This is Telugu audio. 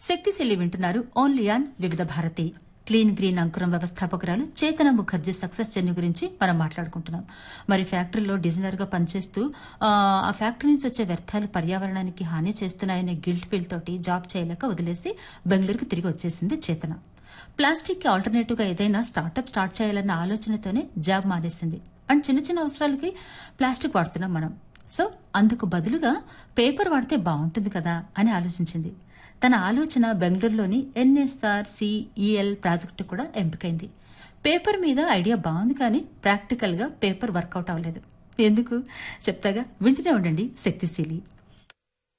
శక్తిశీలి వింటున్నారు ఓన్లీ ఆన్ వివిధ భారతి క్లీన్ గ్రీన్ అంకురం వ్యవస్థాపకురాలు చేతన ముఖర్జీ సక్సెస్ జర్నీ గురించి మనం మాట్లాడుకుంటున్నాం మరి ఫ్యాక్టరీలో డిజైనర్ గా పనిచేస్తూ ఆ, ఆ ఫ్యాక్టరీ నుంచి వచ్చే వ్యర్థాలు పర్యావరణానికి హాని చేస్తున్నాయనే గిల్ట్ ఫీల్ తోటి జాబ్ చేయలేక వదిలేసి బెంగళూరుకు తిరిగి వచ్చేసింది చేతన ప్లాస్టిక్ కి ఆల్టర్నేటివ్ గా ఏదైనా స్టార్టప్ స్టార్ట్ చేయాలన్న ఆలోచనతోనే జాబ్ మానేసింది అండ్ చిన్న చిన్న అవసరాలకి ప్లాస్టిక్ వాడుతున్నాం మనం సో అందుకు బదులుగా పేపర్ వాడితే బాగుంటుంది కదా అని ఆలోచించింది తన ఆలోచన బెంగళూరులోని ఎన్ఎస్ఆర్ సిఈఎల్ ప్రాజెక్టు కూడా ఎంపికైంది పేపర్ మీద ఐడియా బాగుంది కానీ ప్రాక్టికల్ గా పేపర్ వర్కౌట్ అవ్వలేదు ఎందుకు చెప్తాగా వింటూనే ఉండండి శక్తిశీలి